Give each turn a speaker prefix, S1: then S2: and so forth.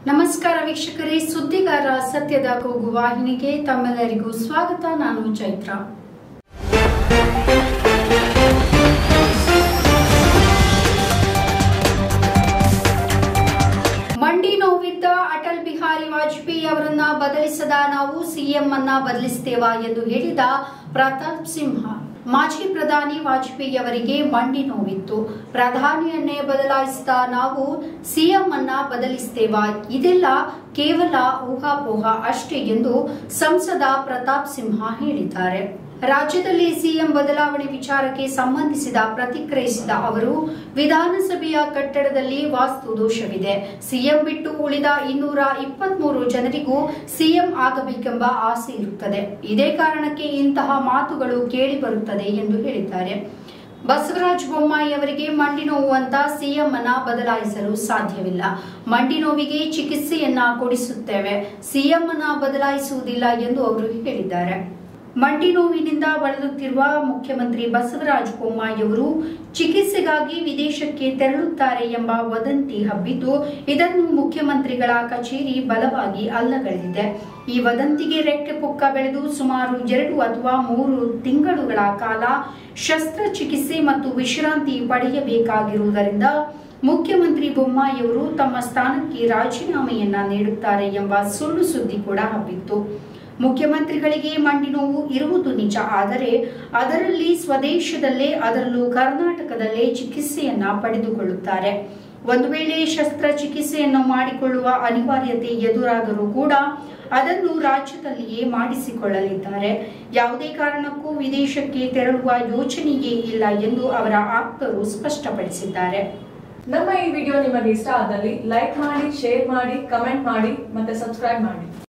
S1: ನಮಸ್ಕಾರ ವೀಕ್ಷಕರೇ ಸುದ್ದಿಗಾರ ಸತ್ಯದ ಕೂಗು ವಾಹಿನಿಗೆ ತಮ್ಮೆಲ್ಲರಿಗೂ ಸ್ವಾಗತ ನಾನು ಚೈತ್ರ ಮಂಡಿ ನೋವಿದ್ದ ಅಟಲ್ ಬಿಹಾರಿ ವಾಜಪೇಯಿ ಅವರನ್ನ ಬದಲಿಸದ ನಾವು ಸಿಎಂ ಅನ್ನ ಬದಲಿಸ್ತೇವಾ ಎಂದು ಹೇಳಿದ ಪ್ರತಾಪ್ ಸಿಂಹ ಮಾಜಿ ಪ್ರಧಾನಿ ವಾಜಪೇಯಿ ಅವರಿಗೆ ಮಂಡಿ ನೋವಿತ್ತು ಪ್ರಧಾನಿಯನ್ನೇ ಬದಲಾಯಿಸಿದ ನಾವು ಸಿಎಂ ಅನ್ನ ಬದಲಿಸ್ತೇವಾ ಇದೆಲ್ಲ ಕೇವಲ ಊಹಾಪೋಹ ಅಷ್ಟೇ ಎಂದು ಸಂಸದ ಪ್ರತಾಪ್ ಸಿಂಹ ಹೇಳಿದ್ದಾರೆ ರಾಜ್ಯದಲ್ಲಿ ಸಿಎಂ ಬದಲಾವಣೆ ವಿಚಾರಕ್ಕೆ ಸಂಬಂಧಿಸಿದ ಪ್ರತಿಕ್ರಿಯಿಸಿದ ಅವರು ವಿಧಾನಸಭೆಯ ಕಟ್ಟಡದಲ್ಲಿ ವಾಸ್ತು ದೋಷವಿದೆ ಸಿಎಂ ಬಿಟ್ಟು ಉಳಿದ ಇನ್ನೂರ ಇಪ್ಪತ್ಮೂರು ಜನರಿಗೂ ಸಿಎಂ ಆಗಬೇಕೆಂಬ ಆಸೆ ಇರುತ್ತದೆ ಇದೇ ಕಾರಣಕ್ಕೆ ಇಂತಹ ಮಾತುಗಳು ಕೇಳಿ ಬರುತ್ತದೆ ಎಂದು ಹೇಳಿದ್ದಾರೆ ಬಸವರಾಜ ಬೊಮ್ಮಾಯಿ ಅವರಿಗೆ ಮಂಡಿ ನೋವು ಅಂತ ಸಿಎಂ ಅನ್ನ ಬದಲಾಯಿಸಲು ಸಾಧ್ಯವಿಲ್ಲ ಮಂಡಿ ನೋವಿಗೆ ಚಿಕಿತ್ಸೆಯನ್ನ ಕೊಡಿಸುತ್ತೇವೆ ಸಿಎಂ ಅನ್ನ ಬದಲಾಯಿಸುವುದಿಲ್ಲ ಎಂದು ಅವರು ಹೇಳಿದ್ದಾರೆ ಮಂಡಿ ನೋವಿನಿಂದ ಬಳಲುತ್ತಿರುವ ಮುಖ್ಯಮಂತ್ರಿ ಬಸವರಾಜ ಬೊಮ್ಮಾಯಿಯವರು ಚಿಕಿತ್ಸೆಗಾಗಿ ವಿದೇಶಕ್ಕೆ ತೆರಳುತ್ತಾರೆ ಎಂಬ ವದಂತಿ ಹಬ್ಬಿದ್ದು ಇದನ್ನು ಮುಖ್ಯಮಂತ್ರಿಗಳ ಕಚೇರಿ ಬಲವಾಗಿ ಅಲ್ಲಗಳೆದಿದೆ ಈ ವದಂತಿಗೆ ರೆಕ್ಕೆ ಪುಕ್ಕ ಬೆಳೆದು ಸುಮಾರು ಎರಡು ಅಥವಾ ಮೂರು ತಿಂಗಳುಗಳ ಕಾಲ ಶಸ್ತ್ರಚಿಕಿತ್ಸೆ ಮತ್ತು ವಿಶ್ರಾಂತಿ ಪಡೆಯಬೇಕಾಗಿರುವುದರಿಂದ ಮುಖ್ಯಮಂತ್ರಿ ಬೊಮ್ಮಾಯಿಯವರು ತಮ್ಮ ಸ್ಥಾನಕ್ಕೆ ರಾಜೀನಾಮೆಯನ್ನ ನೀಡುತ್ತಾರೆ ಎಂಬ ಸುಳ್ಳು ಸುದ್ದಿ ಕೂಡ ಹಬ್ಬಿತ್ತು ಮುಖ್ಯಮಂತ್ರಿಗಳಿಗೆ ಮಂಡಿ ನೋವು ಇರುವುದು ನಿಜ ಆದರೆ ಅದರಲ್ಲಿ ಸ್ವದೇಶದಲ್ಲೇ ಅದರಲ್ಲೂ ಕರ್ನಾಟಕದಲ್ಲೇ ಚಿಕಿತ್ಸೆಯನ್ನ ಪಡೆದುಕೊಳ್ಳುತ್ತಾರೆ ಒಂದು ವೇಳೆ ಶಸ್ತ್ರಚಿಕಿತ್ಸೆಯನ್ನು ಮಾಡಿಕೊಳ್ಳುವ ಅನಿವಾರ್ಯತೆ ಎದುರಾದರೂ ಕೂಡ ಅದನ್ನು ರಾಜ್ಯದಲ್ಲಿಯೇ ಮಾಡಿಸಿಕೊಳ್ಳಲಿದ್ದಾರೆ ಯಾವುದೇ ಕಾರಣಕ್ಕೂ ವಿದೇಶಕ್ಕೆ ತೆರಳುವ ಯೋಚನೆಯೇ ಇಲ್ಲ ಎಂದು ಅವರ ಆಪ್ತರು ಸ್ಪಷ್ಟಪಡಿಸಿದ್ದಾರೆ
S2: ನಮ್ಮ ಈ ವಿಡಿಯೋ ನಿಮಗೆ ಇಷ್ಟ ಆದಲ್ಲಿ ಲೈಕ್ ಮಾಡಿ ಶೇರ್ ಮಾಡಿ ಕಮೆಂಟ್ ಮಾಡಿ ಮತ್ತೆ ಸಬ್ಸ್ಕ್ರೈಬ್ ಮಾಡಿ